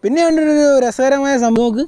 പിന്നെ കണ്ടൊരു രസകരമായ സംഭവം നോക്ക്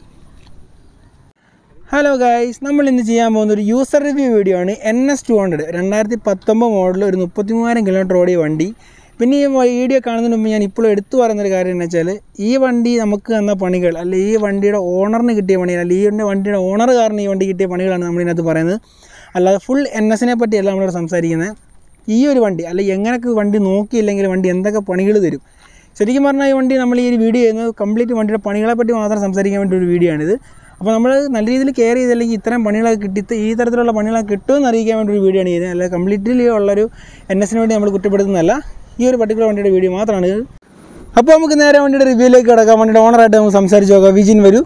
ഹലോ ഗായ്സ് നമ്മൾ ഇന്ന് ചെയ്യാൻ പോകുന്ന ഒരു യൂസർ റിവ്യൂ വീഡിയോ ആണ് എൻ എസ് ടു ഹൺഡ്രഡ് രണ്ടായിരത്തി പത്തൊമ്പത് മോഡൽ ഒരു മുപ്പത്തി മൂവായിരം കിലോമീറ്റർ ഓടിയ വണ്ടി പിന്നെ ഈ വീഡിയോ കാണുന്നതിന് മുമ്പ് ഞാൻ ഇപ്പോഴും എടുത്തു പറയുന്നൊരു കാര്യം എന്ന് വെച്ചാൽ ഈ വണ്ടി നമുക്ക് തന്ന പണികൾ അല്ലെ ഈ വണ്ടിയുടെ ഓണറിന് കിട്ടിയ പണികൾ അല്ലെ ഈ വണ്ടിയുടെ ഓണർ കാരണം ഈ വണ്ടി കിട്ടിയ പണികളാണ് നമ്മൾ ഇതിനകത്ത് പറയുന്നത് അല്ലാതെ ഫുൾ എൻ എസിനെ പറ്റിയല്ല നമ്മളിവിടെ സംസാരിക്കുന്നത് ഈ ഒരു വണ്ടി അല്ലെ എങ്ങനെയൊക്കെ വണ്ടി നോക്കിയില്ലെങ്കിൽ വണ്ടി എന്തൊക്കെ പണികൾ തരും ശരിക്കും പറഞ്ഞാൽ ഈ വണ്ടി നമ്മൾ ഈ ഒരു വീഡിയോ ചെയ്യുന്നത് കംപ്ലീറ്റ് വണ്ടിയുടെ പണികളെ പറ്റി മാത്രം സംസാരിക്കാൻ വേണ്ടി ഒരു വീഡിയോ ആണിത് അപ്പോൾ നമ്മൾ നല്ല രീതിയിൽ കെയർ ചെയ്തില്ലെങ്കിൽ ഇത്തരം പണികളൊക്കെ കിട്ടി ഈ തരത്തിലുള്ള പണികളൊക്കെ കിട്ടുമെന്ന് അറിയിക്കാൻ വേണ്ടി ഒരു വീഡിയോ ആണ് ചെയ്യുന്നത് അല്ല കംപ്ലീറ്റ്ലി ഉള്ളൊരു എൻ എസിന് വേണ്ടി നമ്മൾ കുറ്റപ്പെടുത്തുന്നതല്ല ഈ ഒരു പർട്ടിക്കുലർ വണ്ടിയുടെ വീഡിയോ മാത്രമാണ് ഇത് അപ്പോൾ നമുക്ക് നേരെ വണ്ടിയുടെ റിവ്യൂയിലേക്ക് കിടക്കാം വണ്ടിയുടെ ഓണറായിട്ട് നമുക്ക് സംസാരിച്ച് നോക്കാം വിജിൻ വരൂ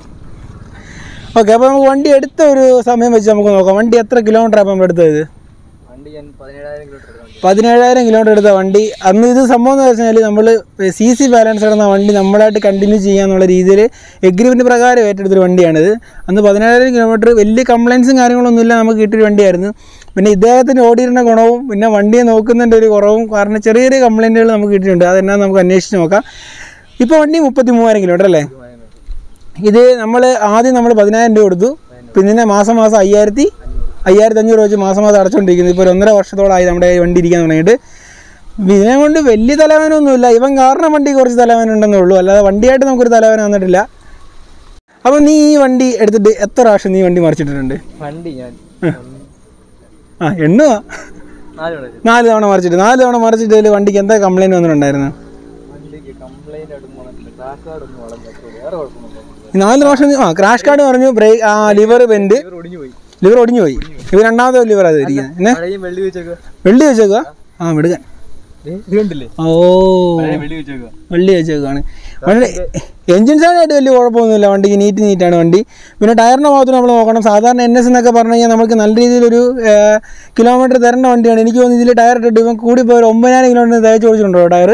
ഓക്കെ അപ്പോൾ നമുക്ക് വണ്ടി എടുത്ത ഒരു സമയം വെച്ച് നമുക്ക് നോക്കാം വണ്ടി എത്ര കിലോമീറ്റർ അപ്പോൾ നമ്മൾ എടുത്തത് ഇത് വണ്ടി ഞാൻ പതിനേഴായിരം കിലോമീറ്റർ എടുത്ത പതിനേഴായിരം കിലോമീറ്റർ എടുത്ത വണ്ടി അന്ന് ഇത് സംഭവം എന്ന് വെച്ചാൽ നമ്മൾ സി സി ബാലൻസ് ഇടുന്ന വണ്ടി നമ്മളായിട്ട് കണ്ടിന്യൂ ചെയ്യാന്നുള്ള രീതിയിൽ എഗ്രിമെൻറ്റ് പ്രകാരം ഏറ്റെടുത്തൊരു വണ്ടിയാണിത് അന്ന് പതിനേഴായിരം കിലോമീറ്റർ വലിയ കംപ്ലയിൻസും കാര്യങ്ങളൊന്നുമില്ല നമുക്ക് കിട്ടിയൊരു വണ്ടിയായിരുന്നു പിന്നെ ഇദ്ദേഹത്തിന് ഓടിയിരുന്ന ഗുണവും പിന്നെ വണ്ടിയെ നോക്കുന്നതിൻ്റെ ഒരു കുറവും കാരണം ചെറിയ ചെറിയ കംപ്ലയിൻറ്റുകൾ നമുക്ക് കിട്ടിയിട്ടുണ്ട് അതെന്നാ നമുക്ക് അന്വേഷിച്ച് നോക്കാം ഇപ്പോൾ വണ്ടി മുപ്പത്തി മൂവായിരം കിലോമീറ്റർ അല്ലേ ഇത് നമ്മൾ ആദ്യം നമ്മൾ പതിനായിരം രൂപ കൊടുത്തു പിന്നെ മാസം മാസം അയ്യായിരത്തി അയ്യായിരത്തി അഞ്ഞൂറ് വെച്ച് മാസം മാസം അടച്ചുകൊണ്ടിരിക്കുന്നത് ഇപ്പോൾ ഒരു ഒന്നര വർഷത്തോളമായി നമ്മുടെ ഈ വണ്ടി ഇരിക്കാൻ തുടങ്ങിയിട്ട് ഇതിനെ കൊണ്ട് വലിയ തലവേനൊന്നുമില്ല ഇവൻ കാരണം വണ്ടി കുറച്ച് തലവേന ഉണ്ടെന്നേ ഉള്ളൂ അല്ലാതെ വണ്ടിയായിട്ട് നമുക്കൊരു തലവേന വന്നിട്ടില്ല അപ്പോൾ നീ ഈ വണ്ടി എടുത്തിട്ട് എത്ര പ്രാവശ്യം നീ വണ്ടി മറിച്ചിട്ടിട്ടുണ്ട് വണ്ടി ഞാൻ ആ എണ്ണുക നാല് മണി നാല് തവണ മറിച്ചിട്ട് നാല് തവണ മറിച്ചിട്ട് വണ്ടിക്ക് എന്താ കംപ്ലയിൻറ്റ് വന്നിട്ടുണ്ടായിരുന്നു വണ്ടിക്ക് കംപ്ലൈന്റ് ആയിട്ടൊന്നും വളർന്നില്ല ക്രാഷ് കാർഡൊന്നും വളർന്നില്ല വേറെ കുഴപ്പമൊന്നുമില്ല ഈ നാല് പ്രാവശ്യം നീ- ആ ക്രാഷ് കാർഡ് പറഞ്ഞു ബ്രേക്ക് ആ ലിവർ ബെൻഡ് ഇവർ ഒടിഞ്ഞു പോയി ലിവർ ഒടിഞ്ഞു പോയി ഇത് രണ്ടാമത്തെ ലിവർ അത് ഇരിക്കുന്നത് എന്നെ പഴയ വെള്ളി വെച്ചേക്കുക വെള്ളി വെച്ചേക്കുക ആ വിടുക ഇത് കണ്ടില്ലേ ഓ പഴയ വെള്ളി വെച്ചേക്കുക വെള്ളി വെച്ചേക്കാണ് വണ്ടി എൻജിൻ സൈഡായിട്ട് വലിയ കുഴപ്പമൊന്നുമില്ല വണ്ടിക്ക് നീറ്റ് നീറ്റാണ് വണ്ടി പിന്നെ ടയറിൻ്റെ ഭാഗത്ത് നമ്മൾ നോക്കണം സാധാരണ എൻ എസ് എന്നൊക്കെ പറഞ്ഞു കഴിഞ്ഞാൽ നമുക്ക് നല്ല രീതിയിലൊരു കിലോമീറ്റർ തരേണ്ട വണ്ടിയാണ് എനിക്ക് തോന്നുന്നു ഇതിൽ ടയർ ഇട്ടിട്ട് ഇവൻ കൂടി പോയി ഒരു ഒമ്പതിനായിരം കിലോമീറ്റർ തയ്ച്ച് ഓടിച്ചിട്ടുണ്ടോ ടയർ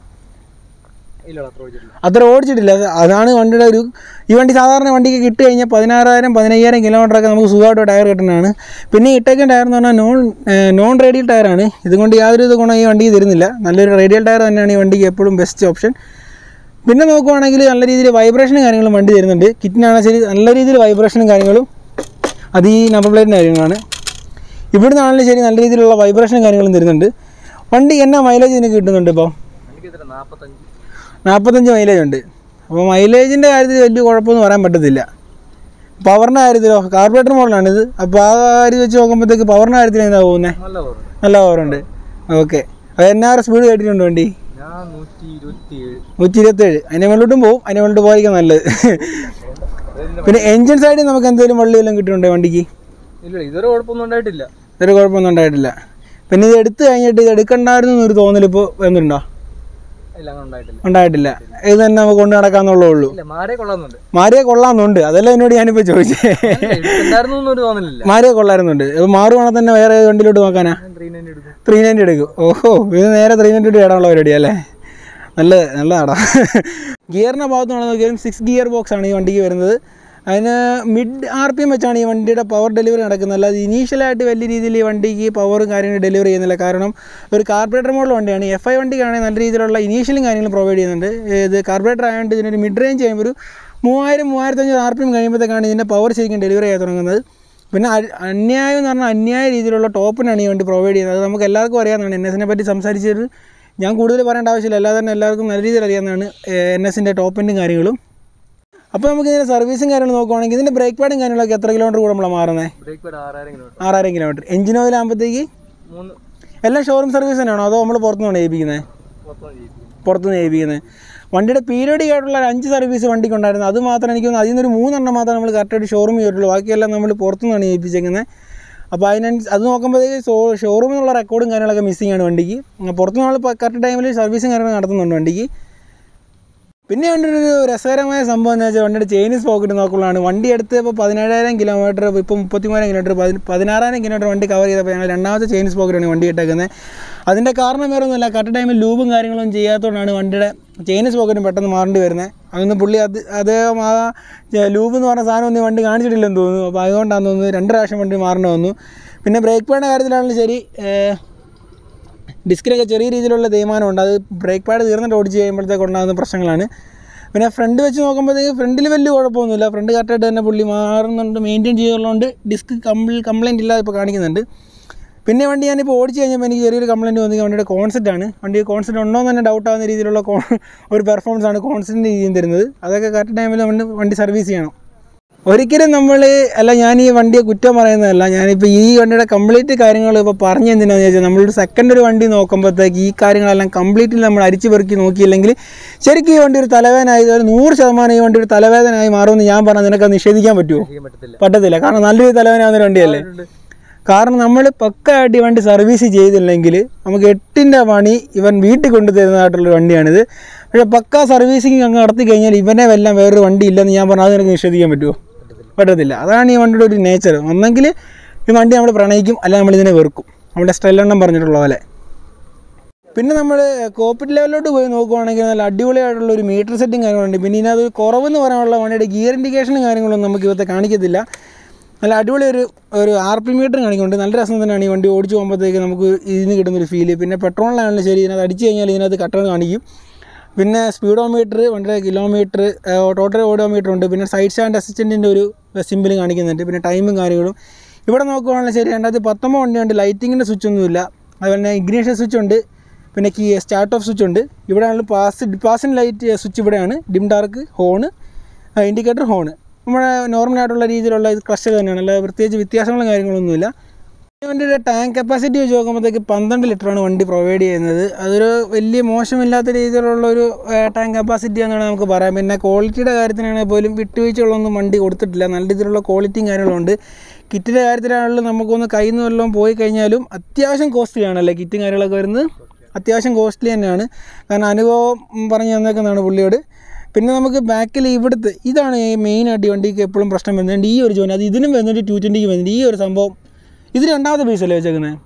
ഇല്ല അത്ര വെച്ചിട്ടില്ല അത്ര ഓടിച്ചിട്ടില്ല അത് അതാണ് വണ്ടിയുടെ ഒരു ഈ വണ്ടി സാധാരണ വണ്ടിക്ക് കിട്ടി കഴിഞ്ഞാൽ പതിനാറായിരം പതിനയ്യായിരം കിലോമീറ്റർ ഒക്കെ നമുക്ക് സുഖമായിട്ട് ടയർ കിട്ടുന്നതാണ് പിന്നെ ഇട്ടേക്കൻ ടയർ എന്ന് പറഞ്ഞാൽ നോൺ നോൺ റേഡിയൽ ടയറാണ് ഇതുകൊണ്ട് യാതൊരു ഇത് ഗുണം ഈ വണ്ടിക്ക് തരുന്നില്ല നല്ലൊരു റേഡിയൽ ടയർ തന്നെയാണ് ഈ വണ്ടിക്ക് എപ്പോഴും ബെസ്റ്റ് ഓപ്ഷൻ പിന്നെ നോക്കുവാണെങ്കിൽ നല്ല രീതിയിൽ വൈബ്രേഷനും കാര്യങ്ങളും വണ്ടി തരുന്നുണ്ട് കിറ്റിനാണെങ്കിൽ ശരി നല്ല രീതിയിൽ വൈബ്രേഷനും കാര്യങ്ങളും അത് ഈ നമ്പർ പ്ലേറ്റിൻ്റെ കാര്യങ്ങളാണ് ഇവിടുന്നാണെങ്കിലും ശരി നല്ല രീതിയിലുള്ള വൈബ്രേഷനും കാര്യങ്ങളും തരുന്നുണ്ട് വണ്ടി എന്നാ മൈലേജ് ഇതിന് കിട്ടുന്നുണ്ട് ഇപ്പോൾ എനിക്ക് ഇത്ര നാൽപ്പത്തഞ്ച് നാൽപ്പത്തഞ്ച് മൈലേജ് ഉണ്ട് അപ്പോൾ മൈലേജിൻ്റെ കാര്യത്തിൽ വലിയ കുഴപ്പമൊന്നും പറയാൻ പറ്റത്തില്ല പവറിൻ്റെ കാര്യത്തിലോ കാർബറേറ്റർ മോഡലാണിത് അപ്പോൾ ആ കാര്യം വെച്ച് നോക്കുമ്പോഴത്തേക്ക് പവറിൻ്റെ കാര്യത്തിൽ എന്താ പോകുന്നത് നല്ല പവർ നല്ല പവറുണ്ട് ഓക്കെ അത് എന്നാ സ്പീഡ് കേട്ടിട്ടുണ്ട് വണ്ടി ഞാൻ നൂറ്റി ഇരുപത്തി ഏഴ് നൂറ്റി ഇരുപത്തേഴ് അതിനെ മുകളിലോട്ടും പോകും അതിനെ മുകളിലോട്ട് പോയിരിക്കും നല്ലത് പിന്നെ എൻജിൻ സൈഡിൽ നമുക്ക് എന്തെങ്കിലും വെള്ളം എല്ലാം കിട്ടിയിട്ടുണ്ടോ വണ്ടിക്ക് ഇല്ല ഇതുവരെ കുഴപ്പമൊന്നും ഉണ്ടായിട്ടില്ല ഇതൊരു കുഴപ്പമൊന്നും ഉണ്ടായിട്ടില്ല പിന്നെ ഇത് എടുത്തു കഴിഞ്ഞിട്ട് ഇത് എടുക്കണ്ടായിരുന്നു എന്നൊരു തോന്നലിപ്പോൾ എന്തുണ്ടോ ഇല്ല അങ്ങനെ ഉണ്ടായിട്ടില്ല ഉണ്ടായിട്ടില്ല ഇത് തന്നെ നമുക്ക് കൊണ്ട് നടക്കാന്നുള്ളേ ഉള്ളൂ ഇല്ല മാരെ കൊള്ളാന്നുണ്ട് മാരിയെ കൊള്ളാമെന്നുണ്ട് അതല്ല എന്നോട് ഞാനിപ്പോൾ ചോദിച്ചേ ഉണ്ടായിരുന്നു എന്നൊരു തോന്നലില്ല മാരിയെ കൊള്ളായിരുന്നുണ്ട് അപ്പോൾ മാറുവാണെങ്കിൽ തന്നെ വേറെ ഏത് വണ്ടിയിലോട്ട് നോക്കാനാ ഞാൻ ത്രീ നയൻറ്റി എടുക്കും ത്രീ നയൻറ്റി എടുക്കും ഓഹോ ഇത് നേരെ ത്രീ നയൻറ്റി ഇടാനുള്ള പരിപാടി അല്ലേ നല്ല നല്ലതാടാ ഗിയറിൻ്റെ ഭാഗത്ത് നമ്മൾ നോക്കിയാലും സിക്സ് ഗിയർ ബോക്സ് ആണ് ഈ വണ്ടിക്ക് വരുന്നത് അതിന് മിഡ് ആർ പി എം വെച്ചാണ് ഈ വണ്ടിയുടെ പവർ ഡെലിവറി നടക്കുന്നത് അല്ലാതെ ഇനീഷ്യലായിട്ട് വലിയ രീതിയിൽ ഈ വണ്ടിക്ക് പവറും കാര്യങ്ങളും ഡെലിവറി ചെയ്യുന്നില്ല കാരണം ഒരു കാർബറേറ്റർ മോഡൽ വണ്ടിയാണ് എഫ് ഐ വണ്ടിക്കാണെങ്കിൽ നല്ല രീതിയിലുള്ള ഇനീഷ്യലും കാര്യങ്ങളും പ്രൊവൈഡ് ചെയ്യുന്നുണ്ട് ഇത് കാർബറേറ്റർ ആയതുകൊണ്ട് ഇതിനൊരു മിഡ് റേഞ്ച് ചെയ്യുമ്പോൾ ഒരു മൂവായിരം മൂവായിരത്തഞ്ഞൂറ് ആർ പി എം കഴിയുമ്പോഴത്തേക്കാണ് ഇതിൻ്റെ പവർ ശരിക്കും ഡെലിവറി ചെയ്യാൻ തുടങ്ങുന്നത് പിന്നെ അ- അന്യായം എന്ന് പറഞ്ഞാൽ അന്യായ രീതിയിലുള്ള ടോപ്പിനാണ് ഈ വണ്ടി പ്രൊവൈഡ് ചെയ്യുന്നത് അത് നമുക്ക് എല്ലാവർക്കും അറിയാവുന്നതാണ് എൻ എസിനെ പറ്റി സംസാരിച്ചത് ഞാൻ കൂടുതൽ പറയേണ്ട ആവശ്യമില്ല അല്ലാതെ തന്നെ എല്ലാവർക്കും നല്ല രീതിയിൽ അറിയാവുന്നതാണ് എൻ എസിൻ്റെ ടോപ്പിൻ്റെയും കാര്യങ്ങളും അപ്പോൾ നമുക്ക് ഇതിൻ്റെ സർവീസും കാര്യങ്ങളും നോക്കുവാണെങ്കിൽ ഇതിൻ്റെ ബ്രേക്ക് പാഡും കാര്യങ്ങളൊക്കെ എത്ര കിലോമീറ്റർ കൂടെ നമ്മളാണ് മാറുന്നത് ബ്രേക്ക് പാഡ് ആറായിരം കിലോമീറ്റർ ആറായിരം കിലോമീറ്റർ എഞ്ചിൻ ഓയിൽ ആകുമ്പോഴത്തേക്ക് മൂന്ന് എല്ലാം ഷോറൂം സർവീസ് തന്നെയാണോ അതോ നമ്മൾ പുറത്തുനിന്നാണ് ഏൽപ്പിക്കുന്നത് മൊത്തം ചെയ്യിപ്പിക്കും പുറത്തുനിന്ന് ഏൽപ്പിക്കുന്നത് വണ്ടിയുടെ പീരിയോഡിക് ആയിട്ടുള്ള ഒരു അഞ്ച് സർവീസ് വണ്ടിക്ക് ഉണ്ടായിരുന്നു അത് മാത്രം എനിക്ക് തോന്നുന്നു അതിൽ നിന്നൊരു മൂന്നെണ്ണം മാത്രമേ നമ്മൾ കറക്റ്റായിട്ട് ഷോറൂം ചെയ്തിട്ടുള്ളൂ ബാക്കിയെല്ലാം നമ്മൾ പുറത്തുനിന്നാണ് ഏൽപ്പിച്ചേക്കുന്നത് അപ്പോൾ അതിനനുസരിച്ച് അത് നോക്കുമ്പോഴത്തേക്ക് ഷോ ഷോറൂമിൽ നിന്നുള്ള റെക്കോർഡും കാര്യങ്ങളൊക്കെ മിസ്സിംഗ് ആണ് വണ്ടിക്ക് പുറത്ത് നമ്മൾ കറക്റ്റ് ടൈമിൽ സർവീസും കാര്യങ്ങളും നടത്തുന്നുണ്ട് വണ്ടിക്ക് പിന്നെ വണ്ടിയുടെ ഒരു രസകരമായ സംഭവം എന്ന് വെച്ചാൽ വണ്ടിയുടെ ചെയിനിസ് പോക്കറ്റ് നോക്കുള്ളതാണ് വണ്ടി എടുത്ത് ഇപ്പോൾ പതിനേഴായിരം കിലോമീറ്റർ ഇപ്പോൾ മുപ്പത്തിമൂവായിരം കിലോമീറ്റർ പതി പതിനാറായിരം കിലോമീറ്റർ വണ്ടി കവർ ചെയ്തപ്പോൾ ഞങ്ങൾ രണ്ടാമത്തെ ചെയിനിസ് പോക്കറ്റാണ് വണ്ടി ഇട്ടേക്കുന്നത് അതിൻ്റെ കാരണം വേറെ ഒന്നുമില്ല കറക്റ്റ് ടൈമിൽ ലൂബും കാര്യങ്ങളും ചെയ്യാത്തതുകൊണ്ടാണ് വണ്ടിയുടെ ചെയിനിസ് പോക്കറ്റും പെട്ടെന്ന് മാറേണ്ടി വരുന്നത് അതൊന്നും പുള്ളി അത് അദ്ദേഹം ആ ലൂബ് എന്ന് പറഞ്ഞ സാധനം ഒന്നും ഈ വണ്ടി കാണിച്ചിട്ടില്ലെന്ന് തോന്നുന്നു അപ്പോൾ അതുകൊണ്ടാണെന്ന് തോന്നുന്നു രണ്ട് പ്രാവശ്യം വണ്ടി മാറേണ്ടി വന്നു പിന്നെ ബ്രേക്ക് പാഡിൻ്റെ കാര്യത്തിലാണെങ്കിലും ശരി ഏഹ്, ഡിസ്കിലൊക്കെ ചെറിയ രീതിയിലുള്ള തേയ്മാനമുണ്ട് അത് ബ്രേക്ക് പാഡ് തീർന്നിട്ട് ഓടിച്ച് കഴിയുമ്പോഴത്തേക്ക് ഉണ്ടാകുന്ന പ്രശ്നങ്ങളാണ് പിന്നെ ഫ്രണ്ട് വെച്ച് നോക്കുമ്പോഴത്തേക്ക് ഫ്രണ്ടിൽ വലിയ കുഴപ്പമൊന്നുമില്ല ഫ്രണ്ട് കറക്റ്റായിട്ട് തന്നെ പുള്ളി മാറുന്നുണ്ട് മെയിൻറ്റെയിൻ ചെയ്യുന്നതുകൊണ്ട് ഡിസ്ക് കംപ്ലീ കംപ്ലൈൻറ്റ് ഇല്ലാതെ ഇപ്പോൾ കാണിക്കുന്നുണ്ട് പിന്നെ വണ്ടി ഞാനിപ്പോൾ ഓടിച്ച് കഴിഞ്ഞപ്പോൾ എനിക്ക് ചെറിയൊരു കംപ്ലൈൻറ്റ് വന്നത് വണ്ടിയുടെ കോൺസെപ്റ്റ് ആണ് വണ്ടി കോൺസെപ്റ്റ് ഉണ്ടോ എന്ന് തന്നെ ഡൗട്ട് ആവുന്ന രീതിയിലുള്ള കോ ഒരു പെർഫോമൻസ് ആണ് കോൺസെപ്റ്റിൻ്റെ രീതിയിൽ തരുന്നത് അതൊക്കെ കറക്റ്റ് ടൈമിൽ വണ്ടി വണ്ടി സർവീസ് ചെയ്യണം ഒരിക്കലും നമ്മൾ അല്ല ഞാൻ ഈ വണ്ടിയെ കുറ്റം പറയുന്നതല്ല ഞാനിപ്പോൾ ഈ വണ്ടിയുടെ കംപ്ലീറ്റ് കാര്യങ്ങൾ ഇപ്പോൾ പറഞ്ഞു എന്തിനാണെന്ന് ചോദിച്ചാൽ നമ്മളൊരു സെക്കൻഡ് ഒരു വണ്ടി നോക്കുമ്പോഴത്തേക്ക് ഈ കാര്യങ്ങളെല്ലാം കംപ്ലീറ്റ്ലി നമ്മൾ അരിച്ചു പെറുക്കി നോക്കിയില്ലെങ്കിൽ ശരിക്കും ഈ വണ്ടി ഒരു തലവേദനയായി ഒരു നൂറ് ശതമാനം ഈ വണ്ടി ഒരു തലവേദനയായി മാറുമെന്ന് ഞാൻ പറഞ്ഞാൽ നിനക്ക് അത് നിഷേധിക്കാൻ പറ്റുമോ ചെയ്യാൻ പറ്റത്തില്ല പറ്റത്തില്ല കാരണം നല്ലൊരു തലവേദന ഒരു വണ്ടിയല്ലേ കാരണം നമ്മൾ പക്കയായിട്ട് ഈ വണ്ടി സർവീസ് ചെയ്തില്ലെങ്കിൽ നമുക്ക് എട്ടിൻ്റെ പണി ഇവൻ വീട്ടിൽ കൊണ്ടു തരുന്നതായിട്ടുള്ളൊരു വണ്ടിയാണിത് പക്ഷേ പക്ക സർവീസിങ് അങ്ങ് നടത്തി കഴിഞ്ഞാൽ ഇവനെ വല്ലതും വേറൊരു വണ്ടി ഇല്ലെന്ന് ഞാൻ പറഞ്ഞാൽ അത് നിനക്ക് നിഷേധിക്കാൻ പറ്റുമോ പറ്റത്തില്ല അതാണ് ഈ വണ്ടിയുടെ ഒരു നേച്ചർ ഒന്നെങ്കിൽ ഈ വണ്ടി നമ്മൾ പ്രണയിക്കും അല്ലെങ്കിൽ നമ്മൾ ഇതിനെ വെറുക്കും നമ്മുടെ സ്റ്റെല്ലെണ്ണം പറഞ്ഞിട്ടുള്ള പോലെ പിന്നെ നമ്മൾ കോപ്പിറ്റ് ലെവലിലോട്ട് പോയി നോക്കുവാണെങ്കിൽ നല്ല അടിപൊളിയായിട്ടുള്ള ഒരു മീറ്റർ സെറ്റും കാര്യങ്ങളുണ്ട് പിന്നെ ഇതിനകത്ത് കുറവെന്ന് പറയാനുള്ള വണ്ടിയുടെ ഗിയർ ഇൻഡിക്കേഷനും കാര്യങ്ങളൊന്നും നമുക്ക് ഇവത്തെ കാണിക്കത്തില്ല നല്ല അടിപൊളി ഒരു ഒരു ആർ പി മീറ്റർ കാണിക്കുന്നുണ്ട് നല്ല രസം തന്നെയാണ് ഈ വണ്ടി ഓടിച്ച് പോകുമ്പോഴത്തേക്ക് നമുക്ക് ഇതിന് കിട്ടുന്നൊരു ഫീല് പിന്നെ പെട്രോളിലാണെങ്കിലും ശരി ഇതിനകത്ത് അടിച്ച് കഴിഞ്ഞാൽ ഇതിനകത്ത് കട്ടർ കാണിക്കും പിന്നെ സ്പീഡോമീറ്റർ വണ്ടിയുടെ കിലോമീറ്റർ ടോട്ടൽ ഓഡോമീറ്റർ ഉണ്ട് പിന്നെ സൈഡ് സ്റ്റാൻഡ് അസിസ്റ്റൻറ്റിൻ്റെ ഒരു സിമ്പിൾ കാണിക്കുന്നുണ്ട് പിന്നെ ടൈമും കാര്യങ്ങളും ഇവിടെ നോക്കുവാണെങ്കിൽ ശരി രണ്ടായിരത്തി പത്തൊമ്പത് വണ്ടിയുണ്ട് ലൈറ്റിങ്ങിൻ്റെ സ്വിച്ച് ഒന്നുമില്ല അതുപോലെ തന്നെ ഇഗ്നീഷൻ സ്വിച്ച് ഉണ്ട് പിന്നെ കീ സ്റ്റാർട്ട് ഓഫ് സ്വിച്ച് ഉണ്ട് ഇവിടെയാണ് പാസ് പാസിൻ ലൈറ്റ് സ്വിച്ച് ഇവിടെയാണ് dim dark horn indicator horn നമ്മുടെ നോർമൽ ആയിട്ടുള്ള രീതിയിലുള്ള ഇത് ക്ലസ്റ്റർ തന്നെയാണ് അല്ലാതെ പ്രത്യേകിച്ച് വ്യത്യാസങ്ങളും കാര്യങ്ങളൊന്നുമില്ല ഈ വണ്ടിയുടെ ടാങ്ക് കപ്പാസിറ്റി വെച്ച് നോക്കുമ്പോഴത്തേക്ക് പന്ത്രണ്ട് ലിറ്ററാണ് വണ്ടി പ്രൊവൈഡ് ചെയ്യുന്നത് അതൊരു വലിയ മോശമില്ലാത്ത രീതിയിലുള്ള ഒരു ടാങ്ക് കപ്പാസിറ്റി എന്നാണ് നമുക്ക് പറയാം പിന്നെ ക്വാളിറ്റിയുടെ കാര്യത്തിനാണെങ്കിൽ പോലും വിട്ടുവീഴ്ചകളൊന്നും വണ്ടി കൊടുത്തിട്ടില്ല നല്ല രീതിയിലുള്ള ക്വാളിറ്റിയും കാര്യങ്ങളുണ്ട് കിറ്റിൻ്റെ കാര്യത്തിലാണെങ്കിലും നമുക്കൊന്ന് കയ്യിൽ നിന്ന് വല്ലതും പോയി കഴിഞ്ഞാലും അത്യാവശ്യം കോസ്റ്റ്ലി ആണല്ലേ കിറ്റും കാര്യങ്ങളൊക്കെ വരുന്നത് അത്യാവശ്യം കോസ്റ്റ്ലി തന്നെയാണ് കാരണം അനുഭവം ഉം, പറഞ്ഞു തന്നേക്കുന്നതാണ് പുള്ളിയോട് പിന്നെ നമുക്ക് ബാക്കിൽ ഇവിടുത്തെ ഇതാണ് ഈ മെയിനായിട്ട് ഈ വണ്ടിക്ക് എപ്പോഴും പ്രശ്നം വരുന്നുണ്ട് ഈ ഒരു ജോലി അത് ഇതിനും വരുന്നുണ്ട് ടു ട്വൻറ്റിക്ക് വരുന്നുണ്ട് ഈ ഒരു സംഭവം ഇത് രണ്ടാമത്തെ പീസല്ലേ വെച്ചേക്കുന്നത്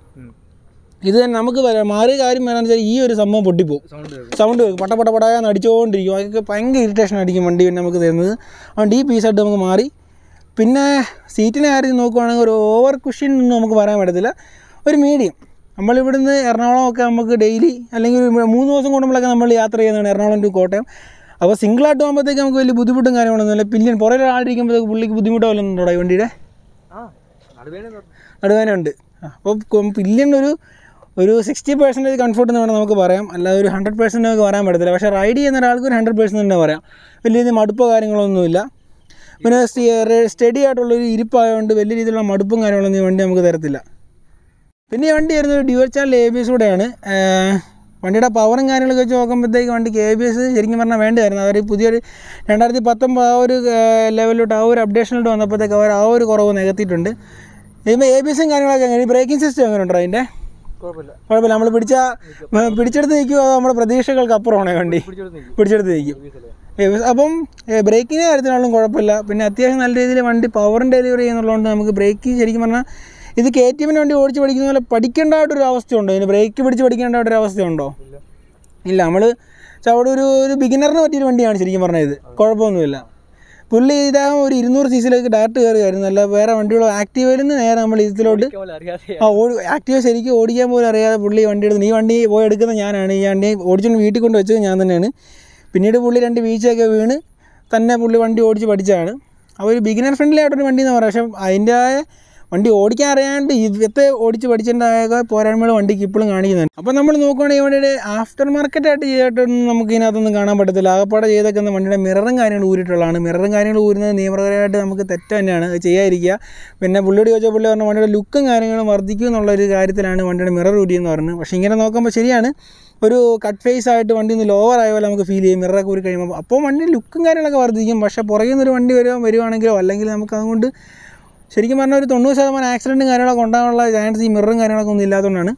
ഇത് തന്നെ നമുക്ക് വരാം മാറിയ കാര്യം വേണമെന്ന് വെച്ചാൽ ഈ ഒരു സംഭവം പൊട്ടിപ്പോവും സൗണ്ട് സൗണ്ട് കേൾക്കും പട്ട പട്ട പടാന്ന് അടിച്ചുകൊണ്ടിരിക്കും അതൊക്കെ ഭയങ്കര ഇറിറ്റേഷൻ അടിക്കും വണ്ടി പിന്നെ നമുക്ക് തരുന്നത് അതുകൊണ്ട് ഈ പീസായിട്ട് നമുക്ക് മാറി പിന്നെ സീറ്റിൻ്റെ കാര്യത്തിൽ നോക്കുവാണെങ്കിൽ ഒരു ഓവർ കുഷ്യൻ ഒന്നും നമുക്ക് പറയാൻ പറ്റത്തില്ല ഒരു മീഡിയം നമ്മളിവിടുന്ന് എറണാകുളമൊക്കെ നമുക്ക് ഡെയിലി അല്ലെങ്കിൽ ഒരു മൂന്ന് ദിവസം കൂടുമ്പോഴൊക്കെ നമ്മൾ യാത്ര ചെയ്യുന്നതാണ് എറണാകുളം ടു കോട്ടയം അപ്പോൾ സിംഗിളായിട്ട് പോകുമ്പോഴത്തേക്ക് നമുക്ക് വലിയ ബുദ്ധിമുട്ടും കാര്യങ്ങളൊന്നുമില്ല പില്ലിയൻ പുറകെ ആളിരിക്കുമ്പോഴത്തേക്ക് പുള്ളിക്ക് ബുദ്ധിമുട്ടോ വല്ലതും ഉണ്ടോ ഈ വണ്ടിയുടെ ആ നടുവേന നടുവേനുണ്ട് അപ്പോൾ പില്ലിയൻ ഒരു ഒരു സിക്സ്റ്റി പെർസെൻറ്റേജ് കംഫർട്ട് എന്ന് വേണം നമുക്ക് പറയാം അല്ലാതെ ഒരു ഹൺഡ്രഡ് പെർസെൻറ്റ് നമുക്ക് പറയാൻ പറ്റത്തില്ല പക്ഷേ റൈഡ് ചെയ്യുന്ന ഒരാൾക്ക് ഒരു ഹൺഡ്രഡ് പെർസെൻറ്റ് തന്നെ പറയാം വലിയ രീതിയിൽ മടുപ്പോ കാര്യങ്ങളൊന്നുമില്ല പിന്നെ സ്റ്റഡി ആയിട്ടുള്ളൊരു ഇരിപ്പായതുകൊണ്ട് വലിയ രീതിയിലുള്ള മടുപ്പും കാര്യങ്ങളൊന്നും ഈ വണ്ടി നമുക്ക് തരത്തില്ല പിന്നെ ഈ വണ്ടി വരുന്നത് dual channel A B S കൂടെയാണ് ഏഹ് വണ്ടിയുടെ പവറും കാര്യങ്ങളൊക്കെ വെച്ച് നോക്കുമ്പോഴത്തേക്ക് വണ്ടിക്ക് എ ബി എസ് ശരിക്കും പറഞ്ഞാൽ വേണ്ടിയായിരുന്നു അവർ പുതിയൊരു രണ്ടായിരത്തി പത്തൊമ്പത് ആ ഒരു ഏഹ് ലെവലിലോട്ട് ആ ഒരു അപ്ഡേഷനിലോട്ട് വന്നപ്പോഴത്തേക്ക് അവർ ആ ഒരു കുറവ് നികത്തിയിട്ടുണ്ട് ഇതിപ്പോൾ എ ബി എസും കാര്യങ്ങളൊക്കെ എങ്ങനെ ബ്രേക്കിംഗ് സിസ്റ്റം എങ്ങനെ ഉണ്ടോ അതിൻ്റെ കുഴപ്പമില്ല കുഴപ്പമില്ല നമ്മൾ പിടിച്ച പിടിച്ചെടുത്ത് നിൽക്കുമോ അതോ നമ്മുടെ പ്രതീക്ഷകൾക്ക് അപ്പുറമാണോ ഈ വണ്ടി പിടിച്ചോട് നിൽക്കും പിടിച്ചെടുത്ത് നിൽക്കും സർവീസല്ലേ ഏ, അപ്പം ബ്രേക്കിൻ്റെ കാര്യത്തിനാണെങ്കിലും കുഴപ്പമില്ല പിന്നെ അത്യാവശ്യം നല്ല രീതിയിൽ വണ്ടി പവറും ഡെലിവറി ചെയ്യുന്നുള്ളതുകൊണ്ട് നമുക്ക് ബ്രേക്ക് ശരിക്കും പറഞ്ഞാൽ ഇത് കെ ടി എമ്മിന് വണ്ടി ഓടിച്ച് പഠിക്കുന്ന പോലെ പഠിക്കേണ്ടതായിട്ടൊരു അവസ്ഥയുണ്ടോ ഇതിന് ബ്രേക്ക് പിടിച്ച് പഠിക്കേണ്ടതായിട്ടൊരു അവസ്ഥയുണ്ടോ ഇല്ല ഇല്ല നമ്മൾ അവിടെ ഒരു ഒരു ബിഗിനറിന് പറ്റിയൊരു വണ്ടിയാണ് ശരിക്കും പറഞ്ഞത് ഇത് കുഴപ്പമൊന്നുമില്ല പുള്ളി ഇദ്ദേഹം ഒരു ഇരുന്നൂറ് സി സിയിലേക്ക് ഡയറക്റ്റ് കയറിയായിരുന്നു അല്ല വേറെ വണ്ടികളോ ആക്റ്റീവയിൽ നിന്ന് നേരെ നമ്മൾ ഇതിലോട്ട് ഇരിക്കാൻ പോലെ അറിയാതെ ആ ഓടി ആക്റ്റീവ ശരിക്കും ഓടിക്കാൻ പോലും അറിയാതെ പുള്ളി വണ്ടി എടുത്ത് ഈ വണ്ടി പോയി എടുക്കുന്ന ഞാനാണ് ഈ വണ്ടി ഓടിച്ചുകൊണ്ട് വീട്ടിൽ കൊണ്ട് വെച്ചത് ഞാൻ തന്നെയാണ് പിന്നീട് പുള്ളി രണ്ട് വീഴ്ചയൊക്കെ വീണ് തന്നെ പുള്ളി വണ്ടി ഓടിച്ച് പഠിച്ചതാണ് അപ്പോൾ ഒരു ബിഗിനർ ഫ്രണ്ട്ലി ആയിട്ടൊരു വണ്ടി എന്ന് പറയാം പക്ഷേ അതിൻ്റെതായ വണ്ടി ഓടിക്കാൻ അറിയാണ്ട് ഇവത്തെ ഓടിച്ച് പഠിച്ചതിൻ്റെതായ പോരായ്മകൾ വണ്ടിക്ക് ഇപ്പോഴും കാണിക്കുന്നുണ്ട് അപ്പോൾ നമ്മൾ നോക്കുവാണെങ്കിൽ ഈ വണ്ടിയുടെ ആഫ്റ്റർ മാർക്കറ്റ് ആയിട്ട് ചെയ്തിട്ടൊന്നും നമുക്ക് ഇതിനകത്തൊന്നും കാണാൻ പറ്റത്തില്ല ആകപ്പാടെ ചെയ്തേക്കുന്ന വണ്ടിയുടെ മിററും കാര്യങ്ങളും ഊരിയിട്ടുള്ളതാണ് മിററും കാര്യങ്ങളും ഊരുന്നത് നിയമപരമായിട്ട് നമുക്ക് തെറ്റ് തന്നെയാണ് അത് ചെയ്യാതിരിക്കുക പിന്നെ പുള്ളിയോട് ചോദിച്ചാൽ പുള്ളി പറഞ്ഞ വണ്ടിയുടെ ലുക്കും കാര്യങ്ങളും വർദ്ധിക്കും എന്നുള്ളൊരു കാര്യത്തിലാണ് വണ്ടിയുടെ മിറർ ഊരിയെന്ന് പറയുന്നത് പക്ഷേ ഇങ്ങനെ നോക്കുമ്പോൾ ശരിയാണ് ഒരു കട്ട് ഫേസ് ആയിട്ട് വണ്ടി ഒന്ന് ലോവർ ആയ പോലെ നമുക്ക് ഫീൽ ചെയ്യും മിററൊക്കെ ഊരി കഴിയുമ്പോൾ അപ്പോൾ വണ്ടി ലുക്കും കാര്യങ്ങളൊക്കെ വർദ്ധിക്കും പക്ഷേ പുറകിൽ നിന്നൊരു വണ്ടി വരുക വരുവാണെങ്കിലോ അല്ലെങ്കിൽ നമുക്ക് അതുകൊണ്ട് ശരിക്കും പറഞ്ഞാൽ ഒരു തൊണ്ണൂറ് ശതമാനം ആക്സിഡൻറ്റും കാര്യങ്ങളൊക്കെ ഉണ്ടാകാനുള്ള ചാൻസ് ഈ മിററും കാര്യങ്ങളൊക്കെ ഒന്നും ഇല്ലാത്തതുകൊണ്ടാണ്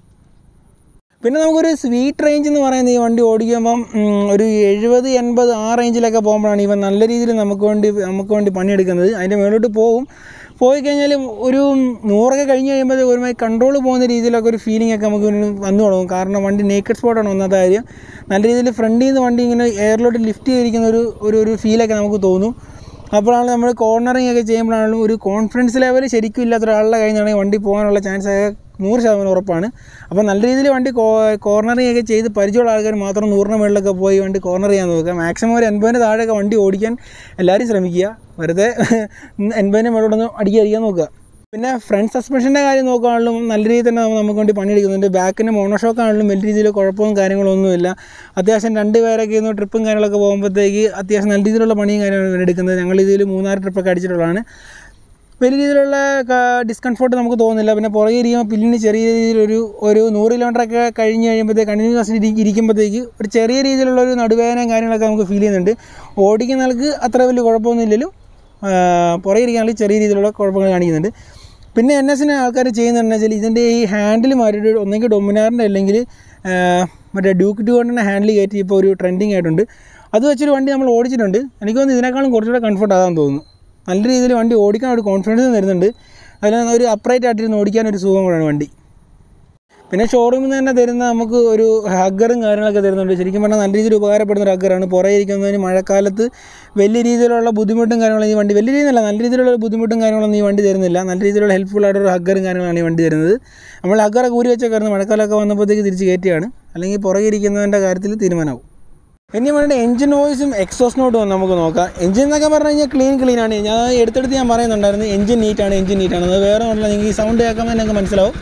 പിന്നെ നമുക്കൊരു സ്വീറ്റ് റേഞ്ച് എന്ന് പറയുന്ന ഈ വണ്ടി ഓടിക്കുമ്പം ഉം, ഒരു എഴുപത് എൺപത് ആ റേഞ്ചിലൊക്കെ പോകുമ്പോഴാണ് ഇവൻ നല്ല രീതിയിൽ നമുക്ക് വേണ്ടി നമുക്ക് വേണ്ടി പണിയെടുക്കുന്നത് അതിൻ്റെ മേലോട്ട് പോകും പോയി കഴിഞ്ഞാൽ ഒരു നൂറൊക്കെ കഴിഞ്ഞ് കഴിയുമ്പോൾ ഒരുമാതിരി കൺട്രോൾ പോകുന്ന രീതിയിലൊക്കെ ഒരു ഫീലിംഗ് ഒക്കെ നമുക്ക് ഒരു വന്നു തുടങ്ങും കാരണം വണ്ടി നേക്കഡ് സ്പോട്ടാണ് ഒന്നാമത്തെ കാര്യം നല്ല രീതിയിൽ ഫ്രണ്ടിൽ നിന്ന് വണ്ടി ഇങ്ങനെ എയറിലോട്ട് ലിഫ്റ്റ് ചെയ്തിരിക്കുന്ന ഒരു ഒരു ഒരു ഫീലൊക്കെ നമുക്ക് തോന്നും അപ്പോഴാണ് നമ്മൾ കോർണറിങ് ഒക്കെ ചെയ്യുമ്പോഴാണെങ്കിലും ഒരു കോൺഫിഡൻസ് ലെവൽ ശരിക്കും ഇല്ലാത്ത ഒരാളുടെ കഴിഞ്ഞാണെങ്കിൽ വണ്ടി പോകാനുള്ള ചാൻസ് ഒക്കെ നൂറ് ശതമാനം ഉറപ്പാണ് അപ്പോൾ നല്ല രീതിയിൽ വണ്ടി കോ കോർണറിങ് ഒക്കെ ചെയ്ത് പരിചയമുള്ള ആൾക്കാർ മാത്രം നൂറിന് മുകളിലൊക്കെ പോയി വണ്ടി കോർണർ ചെയ്യാൻ നോക്കുക മാക്സിമം ഒരു എൺപതിന് താഴെയൊക്കെ വണ്ടി ഓടിക്കാൻ എല്ലാവരും ശ്രമിക്കുക വെറുതെ എൺപതിന് മുകളിലൊന്ന് അടിക്കാതിരിക്കാൻ നോക്കുക പിന്നെ ഫ്രണ്ട് സസ്പെൻഷൻ്റെ കാര്യം നോക്കുകയാണെങ്കിലും നല്ല രീതിയിൽ തന്നെ നമ്മ- നമുക്ക് വേണ്ടി പണിയെടുക്കുന്നുണ്ട് ബാക്കിന് മോണോഷോക്ക് ആണെങ്കിലും വലിയ രീതിയിൽ കുഴപ്പവും കാര്യങ്ങളൊന്നുമില്ല അത്യാവശ്യം രണ്ട് പേരൊക്കെ ഇന്ന് ട്രിപ്പും കാര്യങ്ങളൊക്കെ പോകുമ്പോഴത്തേക്ക് അത്യാവശ്യം നല്ല രീതിയിലുള്ള പണിയും കാര്യങ്ങളും എടുക്കുന്നത് ഞങ്ങൾ ഇതിൽ മൂന്നാറ് ട്രിപ്പൊക്കെ അടിച്ചിട്ടുള്ളതാണ് വലിയ രീതിയിലുള്ള ഡിസ്കംഫോർട്ട് നമുക്ക് തോന്നുന്നില്ല പിന്നെ പുറകെ ഇരിക്കുമ്പോൾ പില്ലിന് ചെറിയ രീതിയിലൊരു ഒരു നൂറ് കിലോമീറ്ററൊക്കെ കഴിഞ്ഞ് കഴിയുമ്പോഴത്തേക്ക് കണ്ടിന്യൂസ് ഇരിക്കുമ്പോഴത്തേക്ക് ഒരു ചെറിയ രീതിയിലുള്ള ഒരു നടുവേദനയും കാര്യങ്ങളൊക്കെ നമുക്ക് ഫീൽ ചെയ്യുന്നുണ്ട് ഓടിക്കുന്ന ആൾക്ക് അത്ര വലിയ കുഴപ്പമൊന്നുമില്ലല്ലോ പുറകെ ഇരിക്കുകയാണെങ്കിൽ ചെറിയ രീതിയിലുള്ള കുഴപ്പങ്ങൾ കാണിക്കുന്നുണ്ട് പിന്നെ എൻ എസിന് ആൾക്കാർ ചെയ്യുന്നതെന്ന് വെച്ചാൽ ഇതിൻ്റെ ഈ ഹാൻഡിൽ മാറിയിട്ട് ഒന്നെങ്കിൽ ഡൊമിനാറിൻ്റെ അല്ലെങ്കിൽ ആ, മറ്റേ ഡ്യൂക്ക് ടു കൊണ്ടിൻ്റെ ഹാൻഡിൽ കയറ്റി ഇപ്പോൾ ഒരു ട്രെൻഡിങ് ആയിട്ടുണ്ട് അത് വെച്ചൊരു വണ്ടി നമ്മൾ ഓടിച്ചിട്ടുണ്ട് എനിക്ക് തോന്നുന്നു ഇതിനേക്കാളും കുറച്ചുകൂടെ കംഫർട്ട് ആകാൻ തോന്നുന്നു നല്ല രീതിയിൽ വണ്ടി ഓടിക്കാൻ ഒരു കോൺഫിഡൻസ് തരുന്നുണ്ട് അതിൽ ഒരു അപ്രൈറ്റ് ആയിട്ടിരുന്ന് ഓടിക്കാൻ ഒരു സുഖം കൂടാണ് വണ്ടി പിന്നെ ഷോറൂമിൽ നിന്ന് തന്നെ തരുന്ന നമുക്ക് ഒരു ഹഗ്ഗറും കാര്യങ്ങളൊക്കെ തരുന്നുണ്ട് ശരിക്കും പറഞ്ഞാൽ നല്ല രീതിയിൽ ഉപകാരപ്പെടുന്ന ഒരു ഹഗ്ഗറാണ് പുറകെ ഇരിക്കുന്നതിന് മഴക്കാലത്ത് വലിയ രീതിയിലുള്ള ബുദ്ധിമുട്ടും കാര്യങ്ങളും ഈ വണ്ടി വലിയ രീതിയിലല്ല നല്ല രീതിയിലുള്ള ബുദ്ധിമുട്ടും കാര്യങ്ങളൊന്നും ഈ വണ്ടി തരുന്നില്ല നല്ല രീതിയിലുള്ള ഹെൽപ്ഫുൾ ആയിട്ടൊരു ഹഗ്ഗറും കാര്യങ്ങളാണ് ഈ വണ്ടി തരുന്നത് നമ്മൾ ഹഗ്ഗറൊക്കെ ഊരി വെച്ചേക്കായിരുന്നു മഴക്കാലമൊക്കെ വന്നപ്പോഴത്തേക്ക് തിരിച്ച് കയറ്റിയാണ് അല്ലെങ്കിൽ പുറകെ ഇരിക്കുന്നതിൻ്റെ കാര്യത്തിൽ തീരുമാനമാവും ഇനി വേണ്ട എഞ്ചിൻ വോയിസും എക്സോസ് നോട്ടും ഒന്ന് നമുക്ക് നോക്കാം എഞ്ചിൻ എന്നൊക്കെ പറഞ്ഞു കഴിഞ്ഞാൽ ക്ലീൻ ക്ലീൻ ആണ് ഞാൻ എടുത്തെടുത്ത് ഞാൻ പറയുന്നുണ്ടായിരുന്നു എഞ്ചിൻ നീറ്റാണ് എഞ്ചിൻ നീറ്റാണ് അത് വേറെ ഒന്നുമില്ല നിങ്ങൾക്ക് ഈ സൗണ്ട് കേൾക്കുമ്പോൾ നിങ്ങൾക്ക് മനസ്സിലാവും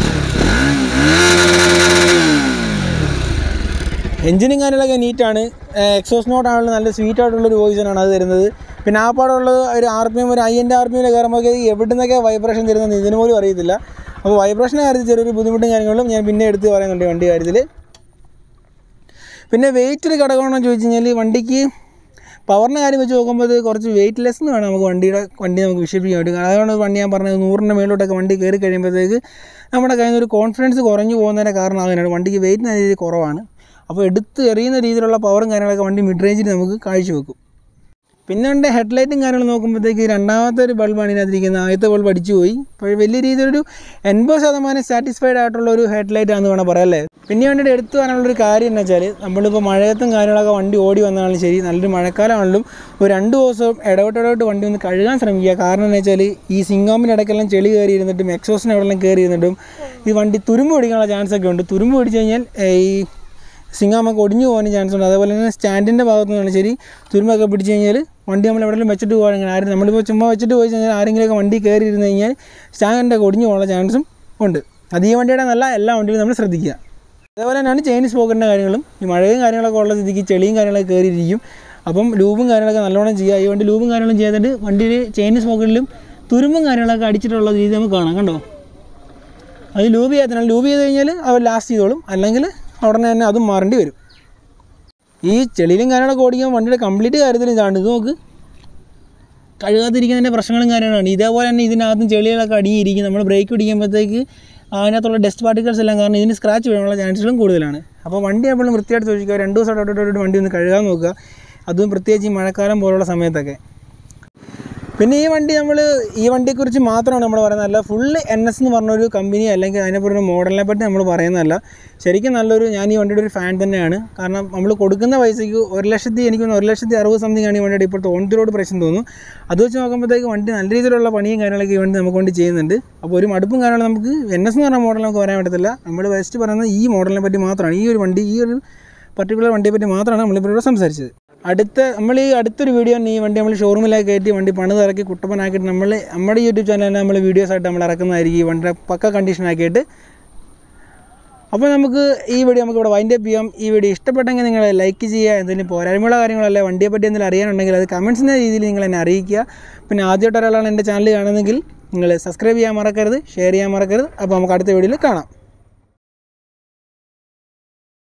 എഞ്ചിനും കാര്യങ്ങളൊക്കെ നീറ്റാണ് എക്സോസ് നോട്ടാണല്ലോ നല്ല സ്വീറ്റ് ആയിട്ടുള്ളൊരു വോയിസാണ് അത് തരുന്നത് പിന്നെ ആ പാടുള്ളത് ഒരു ആർ പി എം ഒരു ഐ എൻ്റെ ആർ പി എമ്മിൽ കയറുമ്പോൾ എവിടെ നിന്നൊക്കെ വൈബ്രേഷൻ തരുന്നത് ഇതിന് പോലും അറിയത്തില്ല അപ്പോൾ വൈബ്രേഷൻ്റെ കാര്യത്തിൽ ചെറിയൊരു ബുദ്ധിമുട്ടും കാര്യങ്ങളും ഞാൻ പിന്നെ എടുത്ത് പറയുന്നുണ്ട് വണ്ടി കാര്യത്തിൽ പിന്നെ വെയിറ്റ് ഒരു ഘടകമാണെന്ന് ചോദിച്ചു കഴിഞ്ഞാൽ വണ്ടിക്ക് പവറിൻ്റെ കാര്യം വെച്ച് നോക്കുമ്പോൾ ഇത് കുറച്ച് വെയിറ്റ് ലെസ് എന്ന് വേണം നമുക്ക് വണ്ടിയുടെ വണ്ടി നമുക്ക് വിക്ഷേപിക്കാൻ വേണ്ടി അതുകൊണ്ട് വണ്ടി ഞാൻ പറഞ്ഞത് നൂറിൻ്റെ മേലോട്ടൊക്കെ വണ്ടി കയറി കഴിയുമ്പോഴത്തേക്ക് നമ്മുടെ കയ്യിൽ നിന്ന് ഒരു കോൺഫിഡൻസ് കുറഞ്ഞു പോകുന്നതിൻ്റെ കാരണം അതിനാണ് വണ്ടിക്ക് വെയിറ്റ് നല്ല രീതിയിൽ കുറവാണ് അപ്പോൾ എടുത്ത് എറിയുന്ന രീതിയിലുള്ള പവറും കാര്യങ്ങളൊക്കെ വണ്ടി മിഡ് റേഞ്ചിൽ നമുക്ക് കാഴ്ചവെക്കും പിന്നെ ഉണ്ട് ഹെഡ്ലൈറ്റും കാര്യങ്ങളും നോക്കുമ്പോഴത്തേക്ക് രണ്ടാമത്തെ ഒരു ബൾബാണ് ഇതിനകത്തിരിക്കുന്നത് ആദ്യത്തെ ബൾബ് അടിച്ചു പോയി അപ്പോൾ വലിയ രീതിയിലൊരു എൺപത് ശതമാനം സാറ്റിസ്ഫൈഡ് ആയിട്ടുള്ള ഒരു ഹെഡ്ലൈറ്റ് ആണെന്ന് വേണം പറയാം അല്ലേ പിന്നെ വേണ്ടിയിട്ട് എടുത്തു പറയാനുള്ളൊരു കാര്യം എന്ന് വെച്ചാൽ നമ്മളിപ്പോൾ മഴയത്തും കാര്യങ്ങളൊക്കെ വണ്ടി ഓടി വന്നാലും ശരി നല്ലൊരു മഴക്കാലമാണെങ്കിലും ഒരു രണ്ട് ദിവസവും ഇടവിട്ട് ഇടവിട്ട് വണ്ടി ഒന്ന് കഴുകാൻ ശ്രമിക്കുക കാരണം എന്ന് വെച്ചാൽ ഈ സിംഗാമിൻ്റെ ഇടയ്ക്കെല്ലാം ചെളി കയറി ഇരുന്നിട്ടും എക്സോസിന് എവിടെയെല്ലാം കയറി ഇരുന്നിട്ടും ഈ വണ്ടി തുരുമ്പ് പിടിക്കാനുള്ള ചാൻസ് ഒക്കെ ഉണ്ട് തുരുമ്പ് പിടിച്ച് കഴിഞ്ഞാൽ ഏഹ്, ഈ സിംഗാമൊക്കെ ഒടിഞ്ഞു പോകാനും ചാൻസ് ഉണ്ട് അതേപോലെ തന്നെ സ്റ്റാൻഡിൻ്റെ ഭാഗത്തു നിന്നാണ് ശരി തുരുമ്പൊക്കെ പിടിച്ച് കഴിഞ്ഞാൽ വണ്ടി നമ്മൾ എവിടെയെങ്കിലും വെച്ചിട്ട് പോകാൻ ആരും നമ്മളിപ്പോൾ ചുമ്മാ വെച്ചിട്ട് പോയി കഴിഞ്ഞാൽ ആരെങ്കിലുമൊക്കെ വണ്ടി കയറി ഇരുന്ന് കഴിഞ്ഞാൽ സ്റ്റാൻഡിൻ്റെ ഒക്കെ ഒടിഞ്ഞു പോകാനുള്ള ചാൻസും ഉണ്ട് അത് ഈ വണ്ടിയുടെ നല്ല എല്ലാ വണ്ടിയിലും നമ്മൾ ശ്രദ്ധിക്കുക അതേപോലെ തന്നെയാണ് ചെയിൻസ് പോക്കറ്റിൻ്റെ കാര്യങ്ങളും ഈ മഴയും കാര്യങ്ങളൊക്കെ ഉള്ള സ്ഥിതിക്ക് ചെളിയും കാര്യങ്ങളൊക്കെ കയറിയിരിക്കും അപ്പം ലൂബും കാര്യങ്ങളൊക്കെ നല്ലോണം ചെയ്യുക ഈ വണ്ടി ലൂബും കാര്യങ്ങളും ചെയ്തിട്ട് വണ്ടിയിൽ ചെയിൻസ് പോക്കറ്റിലും തുരുമ്പും കാര്യങ്ങളൊക്കെ അടിച്ചിട്ടുള്ള രീതി നമുക്ക് കാണാം കണ്ടോ അത് ലൂബ് ചെയ്യാത്തതിനാൽ ലൂബ് ചെയ്ത് കഴിഞ്ഞാൽ അവർ ലാസ്റ്റ് ചെയ്തോളും അല്ലെങ്കിൽ ഉടനെ തന്നെ അതും മാറേണ്ടി വരും ഈ ചെളിയിലും കാര്യങ്ങളൊക്കെ ഓടിക്കുമ്പോൾ വണ്ടിയുടെ കംപ്ലീറ്റ് കാര്യത്തിൽ ഇതാണ് ഇത് നോക്ക് കഴുകാതിരിക്കുന്നതിൻ്റെ പ്രശ്നങ്ങളും കാര്യങ്ങളാണ് ഇതേപോലെ തന്നെ ഇതിനകത്തും ചെളികളൊക്കെ അടിയിരിക്കും നമ്മൾ ബ്രേക്ക് പിടിക്കുമ്പോഴത്തേക്ക് അതിനകത്തുള്ള ഡസ്റ്റ് പാർട്ടിക്കൽസ് എല്ലാം കാരണം ഇതിന് സ്ക്രാച്ച് വീഴാനുള്ള ചാൻസുകളും കൂടുതലാണ് അപ്പോൾ വണ്ടി എപ്പോഴും വൃത്തിയായിട്ട് സൂക്ഷിക്കുക രണ്ട് ദിവസം ഇടവിട്ട് വണ്ടി ഒന്ന് കഴുകാൻ നോക്കുക അതും പ്രത്യേകിച്ച് ഈ മഴക്കാലം പോലുള്ള സമയത്തൊക്കെ പിന്നെ ഈ വണ്ടി നമ്മൾ ഈ വണ്ടിയെക്കുറിച്ച് മാത്രമാണ് നമ്മൾ പറയുന്നത് അല്ല ഫുള്ള് എൻ എസ് എന്ന് പറഞ്ഞൊരു കമ്പനി അല്ലെങ്കിൽ അതിനെപ്പറ്റി ഒരു മോഡലിനെ പറ്റി നമ്മൾ പറയുന്നതല്ല ശരിക്കും നല്ലൊരു ഞാൻ ഈ വണ്ടിയുടെ ഒരു ഫാൻ തന്നെയാണ് കാരണം നമ്മൾ കൊടുക്കുന്ന പൈസയ്ക്ക് ഒരു ലക്ഷത്തി എനിക്ക് തോന്നുന്നു ഒരു ലക്ഷത്തി അറുപത് സംതിങ് ആണ് ഈ വണ്ടിയുടെ ഇപ്പോഴത്തെ ഓൺ ദി റോഡ് പ്രൈസ് എന്ന് തോന്നുന്നു അത് വെച്ച് നോക്കുമ്പോഴത്തേക്ക് വണ്ടി നല്ല രീതിയിലുള്ള പണിയും കാര്യങ്ങളൊക്കെ ഈ വണ്ടി നമുക്ക് വേണ്ടി ചെയ്യുന്നുണ്ട് അപ്പോൾ ഒരു മടുപ്പും കാര്യങ്ങളും നമുക്ക് എൻ എസ് എന്ന് പറഞ്ഞ മോഡൽ നമുക്ക് പറയാൻ പറ്റത്തില്ല നമ്മൾ ബെസ്റ്റ് പറയുന്നത് ഈ മോഡലിനെ പറ്റി മാത്രമാണ് ഈ ഒരു വണ്ടി ഈ ഒരു പർട്ടിക്കുലർ വണ്ടിയെ പറ്റി മാത്രമാണ് നമ്മളിപ്പോൾ ഇവിടെ സംസാരിച്ചത് അടുത്ത നമ്മൾ ഈ അടുത്തൊരു വീഡിയോ തന്നെ ഈ വണ്ടി നമ്മൾ ഷോറൂമിലേക്ക് കയറ്റി വണ്ടി പണിത് ഇറക്കി കുട്ടപ്പനാക്കിയിട്ട് നമ്മൾ നമ്മുടെ യൂട്യൂബ് ചാനലിൽ നമ്മൾ വീഡിയോസ് ആയിട്ട് നമ്മൾ ഇറക്കുന്നതായിരിക്കും ഈ വണ്ടിയുടെ പക്ക കണ്ടീഷനാക്കിയിട്ട് അപ്പോൾ നമുക്ക് ഈ വീഡിയോ നമുക്ക് ഇവിടെ വൈൻഡ് അപ്പ് ചെയ്യാം ഈ വീഡിയോ ഇഷ്ടപ്പെട്ടെങ്കിൽ നിങ്ങൾ ലൈക്ക് ചെയ്യുക എന്തെങ്കിലും പോരായ്മയുള്ള കാര്യങ്ങളല്ല വണ്ടിയെ പറ്റി എന്തെങ്കിലും അറിയാനുണ്ടെങ്കിൽ അത് കമൻസിൻ്റെ രീതിയിൽ നിങ്ങൾ എന്നെ അറിയിക്കുക പിന്നെ ആദ്യമായിട്ട് ഒരാളാണ് എൻ്റെ ചാനൽ കാണുന്നതെങ്കിൽ നിങ്ങൾ സബ്സ്ക്രൈബ് ചെയ്യാൻ മറക്കരുത് ഷെയർ ചെയ്യാൻ മറക്കരുത് അപ്പോൾ നമുക്ക് അടുത്ത വീഡിയോയിൽ കാണാം